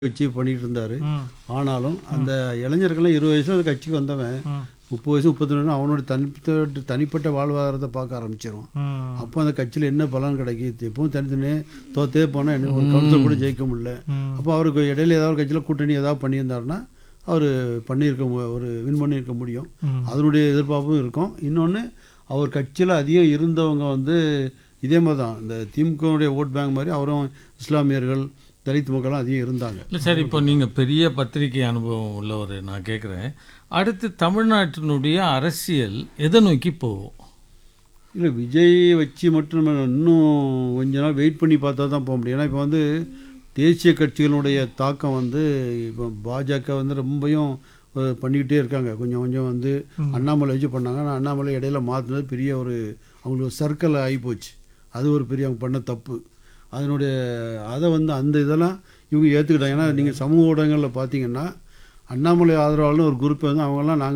வச்சு பண்ணிட்டு இருந்தார் ம், ஆனாலும் அந்த இளைஞர்கள்லாம் இருபது வயசுல அந்த கட்சிக்கு வந்தவன் ம், முப்பது வயசு முப்பத்தி ரெண்டு அவனோட தனிப்பட்ட தனிப்பட்ட வாழ்வாதாரத்தை பார்க்க ஆரம்பிச்சிடும் ம், அப்போ அந்த கட்சியில் என்ன பலன் கிடைக்குது எப்பவும் தனித்தனியே தோத்தே போனால் என்ன ஒரு கவுன்சிலர் கூட ஜெயிக்க முடியல ம். அப்போ அவருக்கு இடையில ஏதாவது கட்சியில் கூட்டணி ஏதாவது பண்ணியிருந்தாருன்னா அவர் பண்ணியிருக்க மு- ஒரு வின் பண்ணியிருக்க முடியும் ம். அதனுடைய எதிர்பார்ப்பும் இருக்கும் இன்னொன்று அவர் கட்சியில் அதிகம் இருந்தவங்க வந்து இதே மாதிரி தான் இந்த திமுகவுடைய ஓட் பேங்க் மாதிரி அவரும் இஸ்லாமியர்கள் தலித் மக்களும் அதிகம் இருந்தாங்க இல்லை சார் இப்போ நீங்கள் பெரிய பத்திரிகை அனுபவம் உள்ளவர் நான் கேட்குறேன் அடுத்து தமிழ்நாட்டினுடைய அரசியல் எதை நோக்கி போகும் இல்லை விஜய் வச்சு மட்டும் நம்ம இன்னும் கொஞ்ச நாள் வெயிட் பண்ணி பார்த்தா தான் போக முடியும் ஏன்னா இப்போ வந்து தேசிய கட்சிகளுடைய தாக்கம் வந்து இப்போ பாஜக வந்து ரொம்பவும் அஹ், பண்ணிக்கிட்டே இருக்காங்க கொஞ்சம் கொஞ்சம் வந்து அண்ணாமலை வச்சு பண்ணாங்க ஆனால் அண்ணாமலை இடையில மாற்றினது பெரிய ஒரு அவங்களுக்கு சர்க்கிள் ஆகிப்போச்சு அது ஒரு பெரிய அவங்க பண்ண தப்பு அதனுடைய அதை வந்து அந்த இதெல்லாம் இவங்க ஏற்றுக்கிட்டாங்க ஏன்னா நீங்கள் சமூக ஊடகங்களில் பார்த்தீங்கன்னா அண்ணாமலை ஆதரவாளர்னு ஒரு குரூப் வந்து அவங்கெல்லாம் நாங்கள்